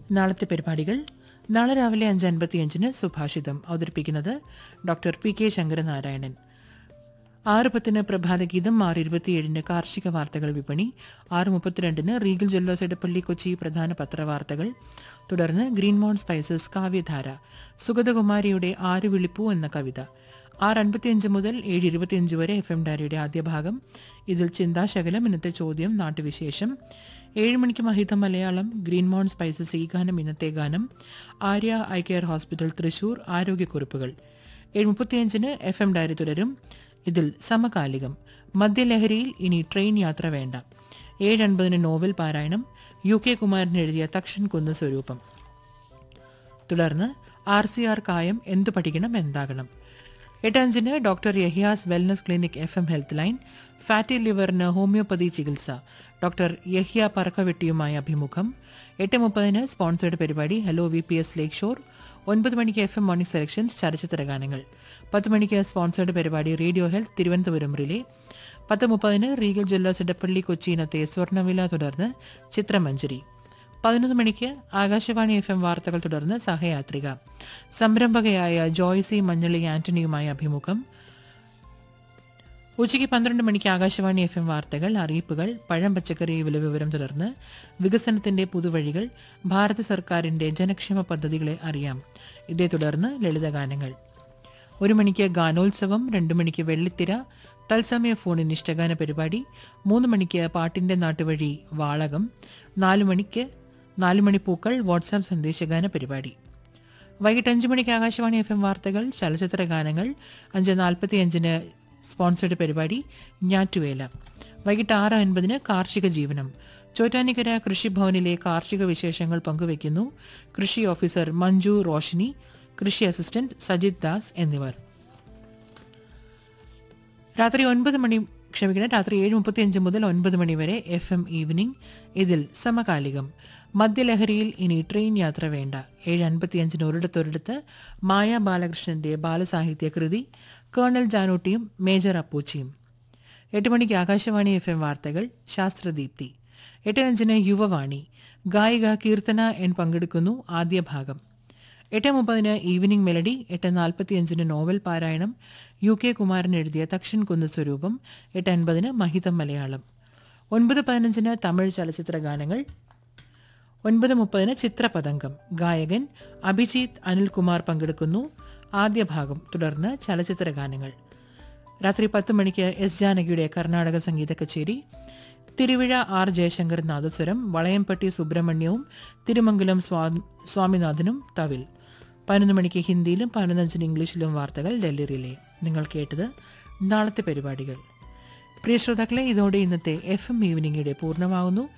നാളത്തെ പരിപാടികൾ നാളെ രാവിലെ അഞ്ച് അൻപത്തിയഞ്ചിന് സുഭാഷിതം അവതരിപ്പിക്കുന്നത് ഡോക്ടർ പി കെ ശങ്കരനാരായണൻ ആറ് പത്തിന് പ്രഭാതഗീതം ആറ് ഇരുപത്തിയേഴിന് കാർഷിക വാർത്തകൾ വിപണി ആറ് മുപ്പത്തിരണ്ടിന് റീഗൽ ജ്വല്ലേഴ്സ് എടപ്പള്ളി കൊച്ചി പ്രധാന പത്രവാർത്തകൾ തുടർന്ന് ഗ്രീൻ മൗണ്ട് സ്പൈസസ് കാവ്യധാര സുഗതകുമാരിയുടെ ആര് വിളിപ്പൂ എന്ന കവിത ആറ് അൻപത്തിയഞ്ച് മുതൽ ഏഴ് ഇരുപത്തിയഞ്ച് വരെ എഫ് എം ഡയറിയുടെ ആദ്യ ഭാഗം ഇതിൽ ചിന്താശകലം ഇന്നത്തെ ചോദ്യം നാട്ടുവിശേഷം ഏഴ് മണിക്ക് Mahitha Malayalam green mount spices ഈ ഗാനം ഇന്നത്തെ ഗാനം Arya I care hospital Thrissur ആരോഗ്യക്കുറിപ്പുകൾ ഏഴ് മുപ്പത്തിയഞ്ചിന് എഫ് എം ഡയറി തുടരും ഇതിൽ സമകാലികം മദ്യലഹരിയിൽ ഇനി ട്രെയിൻ യാത്ര വേണ്ട ഏഴ് അൻപതിന് നോവൽ പാരായണം യു കെ കുമാരൻ എഴുതിയ തക്ഷൻ കുന്ന് സ്വരൂപം തുടർന്ന് ആർ സി ആർ കായം എന്തു പഠിക്കണം എന്താകണം എട്ടഞ്ചിന് doctor Yahiya's wellness clinic F M health line fatty ലിവറിന് ഹോമിയോപ്പതി ചികിത്സ ഡോക്ടർ യഹിയ പറക്കവെട്ടിയുമായി അഭിമുഖം എട്ട് മുപ്പതിന് സ്പോൺസേഡ് പരിപാടി ഹലോ വി പി എസ് ലേക്ക് ഷോർ ഒൻപത് മണിക്ക് എഫ് എം മോർണിംഗ് സെലക്ഷൻസ് ചലച്ചിത്ര ഗാനങ്ങൾ പത്ത് മണിക്ക് സ്പോൺസേഡ് പരിപാടി റേഡിയോ ഹെൽത്ത് തിരുവനന്തപുരം റിലേ പത്ത് മുപ്പതിന് റീഗൽ ജ്വല്ലേഴ്സ് ഇടപ്പള്ളി കൊച്ചി ഇനത്തെ സ്വർണ്ണവില തുടർന്ന് ചിത്രമഞ്ജരി പതിനൊന്ന് മണിക്ക് ആകാശവാണി എഫ് എം വാർത്തകൾ തുടർന്ന് സഹയാത്രിക സംരംഭകയായ ജോയ്സി മഞ്ഞളി ആന്റണിയുമായി അഭിമുഖം ഉച്ചയ്ക്ക് പന്ത്രണ്ട് മണിക്ക് ആകാശവാണി എഫ് എം വാർത്തകൾ അറിയിപ്പുകൾ പഴം പച്ചക്കറി വില വിവരം തുടർന്ന് വികസനത്തിന്റെ പുതുവഴികൾ ഭാരത സർക്കാരിന്റെ ജനക്ഷേമ പദ്ധതികളെ അറിയാം ഇതേ തുടർന്ന് ലളിതഗാനങ്ങൾ ഒരു മണിക്ക് ഗാനോത്സവം രണ്ടു മണിക്ക് വെള്ളിത്തിര തത്സമയ ഫോണിൻ ഇഷ്ടഗാന പരിപാടി മൂന്ന് മണിക്ക് പാട്ടിന്റെ നാട്ടുവഴി വാളകം നാലു മണിക്ക് നാലു മണി പൂക്കൾ വാട്സാപ്പ് സന്ദേശഗാന പരിപാടി വൈകിട്ട് അഞ്ചു മണിക്ക് ആകാശവാണി എഫ് എം വാർത്തകൾ ചലച്ചിത്ര ഗാനങ്ങൾ അഞ്ച് നാൽപ്പത്തിയഞ്ചിന് സ്പോൺസേഡ് പരിപാടി ഞാറ്റുവേല വൈകിട്ട് ആറ് അൻപതിന് കാർഷിക ജീവനം ചോറ്റാനിക്കര കൃഷിഭവനിലെ കാർഷിക വിശേഷങ്ങൾ പങ്കുവയ്ക്കുന്നു കൃഷി ഓഫീസർ മഞ്ജു റോഷിനി കൃഷി അസിസ്റ്റന്റ് സജിത് ദാസ് എന്നിവർ രാത്രി ഒൻപത് മണി ക്ഷമിക്കണം രാത്രി ഏഴ് മുപ്പത്തിയഞ്ച് മുതൽ ഒൻപത് മണി വരെ എഫ് എം ഈവനിംഗ് ഇതിൽ സമകാലികം മദ്യലഹരിയിൽ ഇനി ട്രെയിൻ യാത്ര വേണ്ട ഏഴ് അൻപത്തിയഞ്ചിന് ഒരിടത്തൊരിടത്ത് മായ ബാലകൃഷ്ണന്റെ ബാലസാഹിത്യ കൃതി കേണൽ ജാനൂട്ടിയും മേജർ അപ്പൂച്ചിയും എട്ട് മണിക്ക് ആകാശവാണി എഫ് എം വാർത്തകൾ ശാസ്ത്രദീപ്തി എട്ട് അഞ്ചിന് യുവവാണി ഗായിക കീർത്തന എൻ പങ്കെടുക്കുന്നു ആദ്യ ഭാഗം എട്ട് മുപ്പതിന് ഈവനിംഗ് മെലഡി എട്ട് നാൽപ്പത്തിയഞ്ചിന് നോവൽ പാരായണം യു കെ കുമാരൻ എഴുതിയ തക്ഷൻ കുന്ന് സ്വരൂപം എട്ട് അൻപതിന് മഹിതം മലയാളം ഒൻപത് പതിനഞ്ചിന് തമിഴ് ചലച്ചിത്ര ഗാനങ്ങൾ ഒൻപത് മുപ്പതിന് ചിത്രപതംഗം ഗായകൻ അഭിജിത്ത് അനിൽകുമാർ പങ്കെടുക്കുന്നു ആദ്യ ഭാഗം തുടർന്ന് ചലച്ചിത്ര ഗാനങ്ങൾ രാത്രി പത്ത് മണിക്ക് എസ് ജാനകിയുടെ കർണാടക സംഗീത കച്ചേരി തിരുവിഴ ആർ ജയശങ്കർ നാദസ്വരം വളയംപട്ടി സുബ്രഹ്മണ്യവും തിരുമംഗലം സ്വാ- സ്വാമിനാഥനും തവിൽ പതിനൊന്ന് മണിക്ക് ഹിന്ദിയിലും പതിനൊന്നഞ്ചിന് ഇംഗ്ലീഷിലും വാർത്തകൾ ഡൽഹി റിലേ നിങ്ങൾ കേട്ടത് നാളത്തെ പരിപാടികൾ പ്രിയ ശ്രോതാക്കളെ ഇതോടെ ഇന്നത്തെ എഫ് എം ഈവനിങ്ങിടെ പൂർണ്ണമാകുന്നു